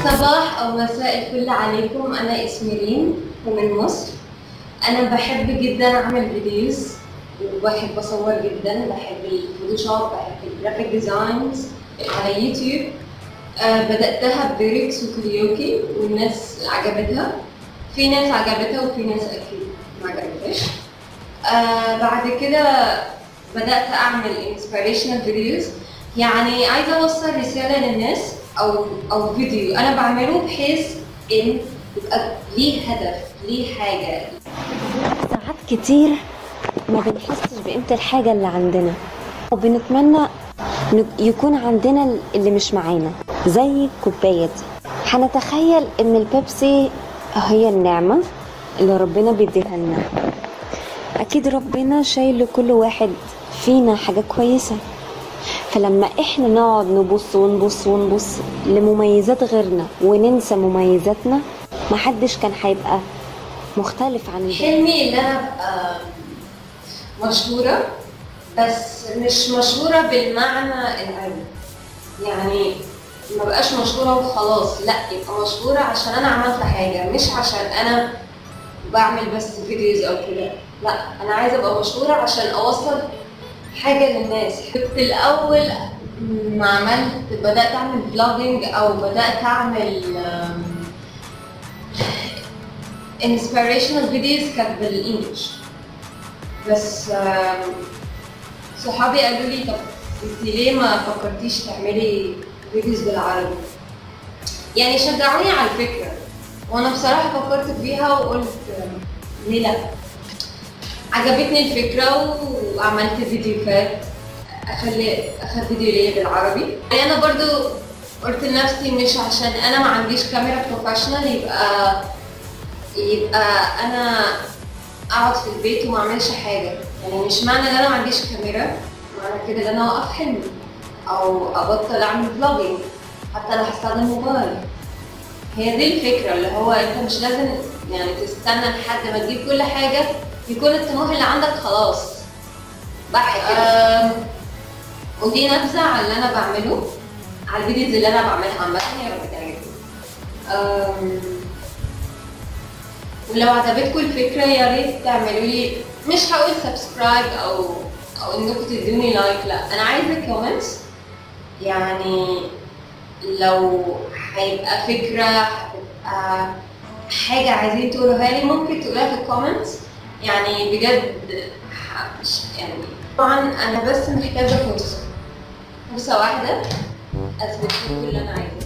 صباح أو مساء الفل عليكم أنا اسمي ريم ومن مصر أنا بحب جدا أعمل فيديوز وبحب أصور جدا بحب الفوتوشوب بحب الجرافيك ديزاينز على يوتيوب آه بدأتها بليركس وكاريوكي والناس عجبتها في ناس عجبتها وفي ناس أكيد ما عجبتهاش آه بعد كده بدأت أعمل inspirational فيديوز يعني عايزة أوصل رسالة للناس أو أو فيديو أنا بعمله بحيث إن يبقى ليه هدف ليه حاجة ساعات كتير ما بنحسش بقيمة الحاجة اللي عندنا وبنتمنى إن يكون عندنا اللي مش معانا زي الكوباية دي هنتخيل ان البيبسي هي النعمة اللي ربنا بيديها لنا اكيد ربنا شايل لكل واحد فينا حاجة كويسة فلما احنا نقعد نبص ونبص ونبص لمميزات غيرنا وننسى مميزاتنا محدش كان هيبقى مختلف عن الباقي حلمي إن أنا أبقى مشهورة بس مش مشهورة بالمعنى العام يعني ما بقاش مشهورة وخلاص لا يبقى مشهورة عشان أنا عملت حاجة مش عشان أنا بعمل بس فيديوز أو كده لا أنا عايزة أبقى مشهورة عشان أوصل حاجة للناس كنت الأول ما عملت بدأت أعمل فلوجينج أو بدأت أعمل انسبيريشنال فيديوز كانت بالإنجلش بس آم، صحابي قالوا لي طب انت ليه ما فكرتيش تعملي فيديوز بالعربي يعني شجعوني على الفكرة وانا بصراحة فكرت فيها وقلت آم، ليه لا عجبتني الفكرة وعملت فيديوهات اخلي اخد فيديو ليا بالعربي يعني انا برضو قلت لنفسي مش عشان انا ما عنديش كاميرا بروفيشنال يبقى يبقى انا اقعد في البيت وما اعملش حاجه يعني مش معنى ان انا ما عنديش كاميرا معنى كده ان انا اوقف حلمي او ابطل اعمل فلوجينج حتى لو هستخدم موبايل هي دي الفكره اللي هو انت مش لازم يعني تستنى لحد ما تجيب كل حاجه يكون الطموح اللي عندك خلاص بح كده آم، ودي نبذه على اللي انا بعمله على الفيديوز اللي انا بعملها عامه يا رب تعجبكم آم، ولو عجبتكم الفكرة يا ريت تعملوا لي مش هقول سبسكرايب او او انكم تدوني لايك لا انا عايزة كومنتس يعني لو هيبقى فكرة هتبقى حاجة عايزين تقولوها لي ممكن تقولوها في الكومنتس يعني بجد ح- مش يعني طبعا انا بس محتاجة فرصة فرصة واحدة اثبت لكم اللي انا عايزاه